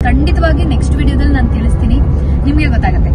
ಖಂಡಿತವಾಗಿ ನೆಕ್ಸ್ಟ್ ವಿಡಿಯೋದಲ್ಲಿ ನಾನು ತಿಳಿಸ್ತೀನಿ ನಿಮಗೆ ಗೊತ್ತಾಗುತ್ತೆ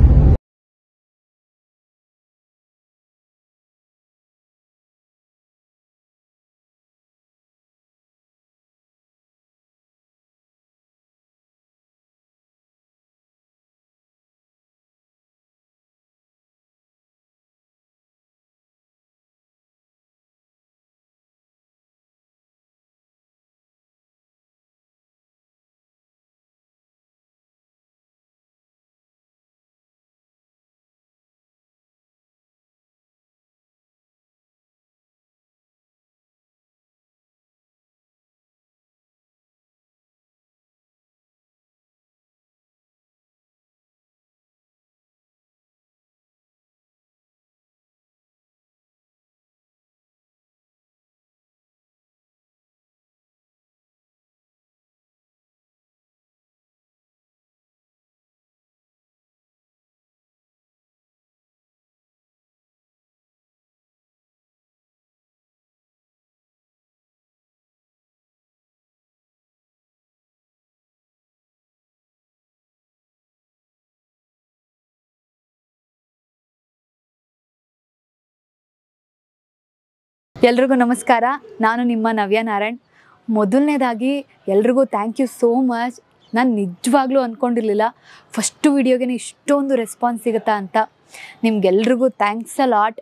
ಎಲ್ರಿಗೂ ನಮಸ್ಕಾರ ನಾನು ನಿಮ್ಮ ನವ್ಯ ನಾರಾಯಣ್ ಮೊದಲನೇದಾಗಿ ಎಲ್ರಿಗೂ ಥ್ಯಾಂಕ್ ಯು ಸೋ ಮಚ್ ನಾನು ನಿಜವಾಗ್ಲೂ ಅಂದ್ಕೊಂಡಿರಲಿಲ್ಲ ಫಸ್ಟು ವೀಡಿಯೋಗೆ ಇಷ್ಟೊಂದು ರೆಸ್ಪಾನ್ಸ್ ಸಿಗುತ್ತಾ ಅಂತ ನಿಮ್ಗೆಲ್ರಿಗೂ thanks a lot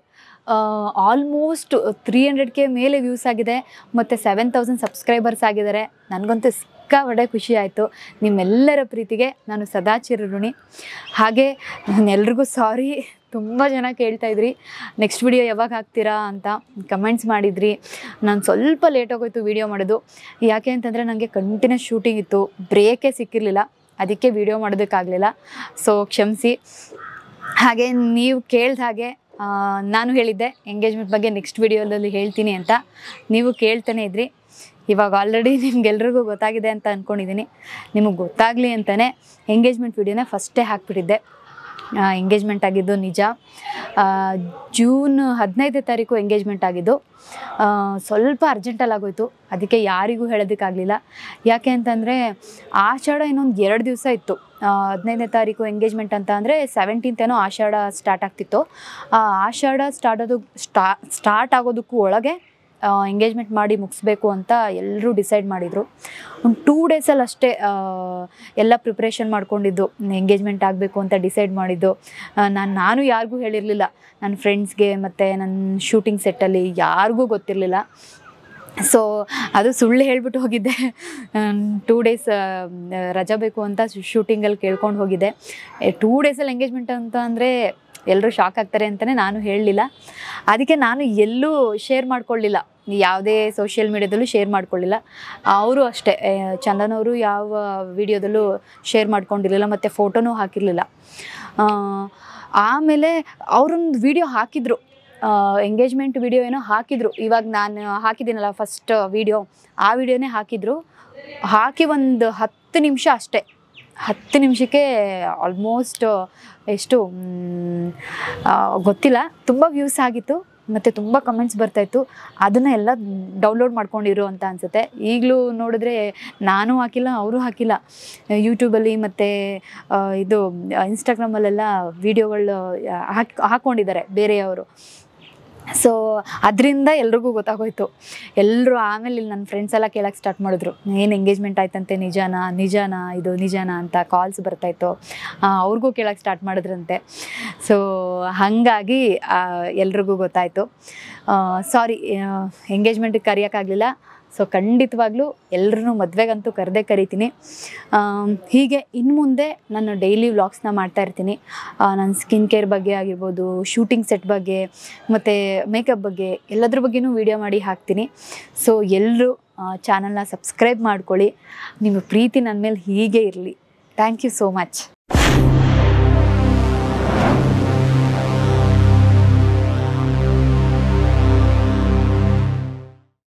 almost three hundred K ಮೇಲೆ ವ್ಯೂಸ್ ಆಗಿದೆ ಮತ್ತು ಸೆವೆನ್ ತೌಸಂಡ್ ಸಬ್ಸ್ಕ್ರೈಬರ್ಸ್ ಆಗಿದ್ದಾರೆ ನನಗಂತೂ ಸಿಕ್ಕಾಪಟ್ಟೆ ಖುಷಿ ಆಯಿತು ನಿಮ್ಮೆಲ್ಲರ ಪ್ರೀತಿಗೆ ನಾನು ಸದಾ ಚಿರಋಣಿ ಹಾಗೆ ಎಲ್ರಿಗೂ ಸಾರಿ ತುಂಬ ಜನ ಕೇಳ್ತಾ ಇದ್ರಿ ನೆಕ್ಸ್ಟ್ ವಿಡಿಯೋ ಯಾವಾಗ ಹಾಕ್ತೀರಾ ಅಂತ ಕಮೆಂಟ್ಸ್ ಮಾಡಿದ್ರಿ ನಾನು ಸ್ವಲ್ಪ ಲೇಟ್ ಆಗೋಯ್ತು ವಿಡಿಯೋ ಮಾಡೋದು ಯಾಕೆ ಅಂತಂದರೆ ನನಗೆ ಕಂಟಿನ್ಯೂಸ್ ಶೂಟಿಂಗ್ ಇತ್ತು ಬ್ರೇಕೇ ಸಿಕ್ಕಿರಲಿಲ್ಲ ಅದಕ್ಕೆ ವಿಡಿಯೋ ಮಾಡೋದಕ್ಕಾಗಲಿಲ್ಲ ಸೊ ಕ್ಷಮಿಸಿ ಹಾಗೆ ನೀವು ಕೇಳ್ದ ಹಾಗೆ ಆ, ನಾನು ಹೇಳಿದ್ದೆ ಎಂಗೇಜ್ಮೆಂಟ್ ಬಗ್ಗೆ ನೆಕ್ಸ್ಟ್ ವಿಡಿಯೋದಲ್ಲಿ ಹೇಳ್ತೀನಿ ಅಂತ ನೀವು ಕೇಳ್ತಾನೆ ಇದ್ರಿ ಇವಾಗ ಆಲ್ರೆಡಿ ನಿಮ್ಗೆಲ್ರಿಗೂ ಗೊತ್ತಾಗಿದೆ ಅಂತ ಅಂದ್ಕೊಂಡಿದ್ದೀನಿ ನಿಮಗೆ ಗೊತ್ತಾಗಲಿ ಅಂತಲೇ ಎಂಗೇಜ್ಮೆಂಟ್ ವಿಡಿಯೋನ ಫಸ್ಟೇ ಹಾಕ್ಬಿಟ್ಟಿದ್ದೆ ಎಂಗೇಜ್ಮೆಂಟ್ ಆಗಿದ್ದು ನಿಜ ಆ, ಜೂನ್ ಹದಿನೈದನೇ ತಾರೀಕು ಎಂಗೇಜ್ಮೆಂಟ್ ಆಗಿದ್ದು ಆ, ಸ್ವಲ್ಪ ಅರ್ಜೆಂಟಲ್ಲಿ ಆಗೋಯ್ತು ಅದಕ್ಕೆ ಯಾರಿಗೂ ಹೇಳೋದಕ್ಕಾಗಲಿಲ್ಲ ಯಾಕೆ ಅಂತಂದರೆ ಆಷಾಢ ಇನ್ನೊಂದು ಎರಡು ದಿವಸ ಇತ್ತು ಆ, ಹದಿನೈದನೇ ತಾರೀಕು ಎಂಗೇಜ್ಮೆಂಟ್ ಅಂತ ಅಂದರೆ ಸೆವೆಂಟೀನ್ತ್ ಏನೋ ಆಷಾಢ ಸ್ಟಾರ್ಟ್ ಆಗ್ತಿತ್ತು ಆ ಆಷಾಢ ಸ್ಟಾರ್ಟ್ ಆಗೋದು ಸ್ಟಾ ಸ್ಟಾರ್ಟ್ ಆಗೋದಕ್ಕೂ ಒಳಗೆ ಎಂಗೇಜ್ಮೆಂಟ್ ಮಾಡಿ ಮುಗಿಸ್ಬೇಕು ಅಂತ ಎಲ್ಲರೂ ಡಿಸೈಡ್ ಮಾಡಿದರು ಒಂದು ಟೂ ಡೇಸಲ್ಲಿ ಅಷ್ಟೇ ಆ, ಎಲ್ಲ ಪ್ರಿಪ್ರೇಷನ್ ಮಾಡ್ಕೊಂಡಿದ್ದು ಎಂಗೇಜ್ಮೆಂಟ್ ಆಗಬೇಕು ಅಂತ ಡಿಸೈಡ್ ಮಾಡಿದ್ದು ನಾನು ನಾನು ಯಾರಿಗೂ ಹೇಳಿರಲಿಲ್ಲ ನನ್ನ ಫ್ರೆಂಡ್ಸ್ಗೆ ಮತ್ತು ನನ್ನ ಶೂಟಿಂಗ್ ಸೆಟ್ಟಲ್ಲಿ ಯಾರಿಗೂ ಗೊತ್ತಿರಲಿಲ್ಲ ಸೊ ಅದು ಸುಳ್ಳು ಹೇಳ್ಬಿಟ್ಟು ಹೋಗಿದ್ದೆ ಟೂ ಡೇಸ್ ರಜಾ ಬೇಕು ಅಂತ ಶೂಟಿಂಗಲ್ಲಿ ಕೇಳ್ಕೊಂಡು ಹೋಗಿದ್ದೆ ಟೂ ಡೇಸಲ್ಲಿ ಎಂಗೇಜ್ಮೆಂಟ್ ಅಂತ ಅಂದರೆ ಎಲ್ಲರೂ ಶಾಕ್ ಆಗ್ತಾರೆ ಅಂತಲೇ ನಾನು ಹೇಳಲಿಲ್ಲ ಅದಕ್ಕೆ ನಾನು ಎಲ್ಲೂ ಶೇರ್ ಮಾಡ್ಕೊಳ್ಳಿಲ್ಲ ಯಾವುದೇ ಸೋಷಿಯಲ್ ಮೀಡ್ಯಾದಲ್ಲೂ ಶೇರ್ ಮಾಡ್ಕೊಳ್ಳಿಲ್ಲ ಅವರು ಅಷ್ಟೇ ಆ, ಚಂದನ್ ಅವರು ಯಾವ ವಿಡಿಯೋದಲ್ಲೂ ಶೇರ್ ಮಾಡ್ಕೊಂಡಿರಲಿಲ್ಲ ಮತ್ತು ಫೋಟೋನೂ ಹಾಕಿರಲಿಲ್ಲ ಆಮೇಲೆ ಅವರೊಂದು ವಿಡಿಯೋ ಹಾಕಿದ್ರು ಎಂಗೇಜ್ಮೆಂಟ್ ವಿಡಿಯೋ ಏನೋ ಹಾಕಿದ್ರು ಇವಾಗ ನಾನು ಹಾಕಿದ್ದೀನಲ್ಲ ಫಸ್ಟ್ ವಿಡಿಯೋ ಆ ವಿಡಿಯೋನೇ ಹಾಕಿದ್ರು ಹಾಕಿ ಒಂದು ಹತ್ತು ನಿಮಿಷ ಅಷ್ಟೇ ಹತ್ತು ನಿಮಿಷಕ್ಕೆ ಆಲ್ಮೋಸ್ಟ್ ಎಷ್ಟು ಮ್, ಆ, ಗೊತ್ತಿಲ್ಲ ತುಂಬ ವ್ಯೂಸ್ ಆಗಿತ್ತು ಮತ್ತು ತುಂಬ ಕಮೆಂಟ್ಸ್ ಬರ್ತಾಯಿತ್ತು ಅದನ್ನು ಎಲ್ಲ ಡೌನ್ಲೋಡ್ ಮಾಡ್ಕೊಂಡಿರು ಅಂತ ಅನಿಸುತ್ತೆ ಈಗಲೂ ನೋಡಿದ್ರೆ ನಾನು ಹಾಕಿಲ್ಲ ಅವರು ಹಾಕಿಲ್ಲ ಯೂಟ್ಯೂಬಲ್ಲಿ ಮತ್ತು ಇದು ಇನ್ಸ್ಟಾಗ್ರಾಮಲ್ಲೆಲ್ಲ ವೀಡಿಯೋಗಳು ಹಾಕಿ ಹಾಕ್ಕೊಂಡಿದ್ದಾರೆ ಬೇರೆಯವರು ಸೊ ಅದರಿಂದ ಎಲ್ರಿಗೂ ಗೊತ್ತಾಗೋಯ್ತು ಎಲ್ಲರೂ ಆಮೇಲೆ ಇಲ್ಲಿ ನನ್ನ ಫ್ರೆಂಡ್ಸ್ ಎಲ್ಲ ಕೇಳಕ್ಕೆ ಸ್ಟಾರ್ಟ್ ಮಾಡಿದ್ರು ಏನು ಎಂಗೇಜ್ಮೆಂಟ್ ಆಯ್ತಂತೆ ನಿಜಾನಾ ನಿಜಾನಾ ಇದು ನಿಜಾನಾ ಅಂತ ಕಾಲ್ಸ್ ಬರ್ತಾಯಿತ್ತು ಅವ್ರಿಗೂ ಕೇಳಕ್ಕೆ ಸ್ಟಾರ್ಟ್ ಮಾಡಿದ್ರಂತೆ ಸೊ ಹಾಗಾಗಿ ಎಲ್ರಿಗೂ ಗೊತ್ತಾಯಿತು ಸಾರಿ ಎಂಗೇಜ್ಮೆಂಟಿಗೆ ಕರೆಯೋಕ್ಕಾಗಲಿಲ್ಲ ಸೊ ಖಂಡಿತವಾಗ್ಲೂ ಎಲ್ಲರೂ ಮದುವೆಗಂತೂ ಕರೆದೇ ಕರಿತೀನಿ ಆಮ್, ಹೀಗೆ ಇನ್ನು ಮುಂದೆ ನಾನು ಡೈಲಿ ವ್ಲಾಗ್ಸ್ನ ಮಾಡ್ತಾ ಇರ್ತೀನಿ ನನ್ನ ಸ್ಕಿನ್ ಕೇರ್ ಬಗ್ಗೆ ಆಗಿರ್ಬೋದು ಶೂಟಿಂಗ್ ಸೆಟ್ ಬಗ್ಗೆ ಮತ್ತು ಮೇಕಪ್ ಬಗ್ಗೆ ಎಲ್ಲದ್ರ ಬಗ್ಗೆನೂ ವೀಡಿಯೋ ಮಾಡಿ ಹಾಕ್ತೀನಿ ಸೊ ಎಲ್ಲರೂ ಚಾನಲ್ನ ಸಬ್ಸ್ಕ್ರೈಬ್ ಮಾಡ್ಕೊಳ್ಳಿ ನಿಮ್ಮ ಪ್ರೀತಿ ನನ್ನ ಮೇಲೆ ಹೀಗೆ ಇರಲಿ ಥ್ಯಾಂಕ್ ಯು ಸೋ ಮಚ್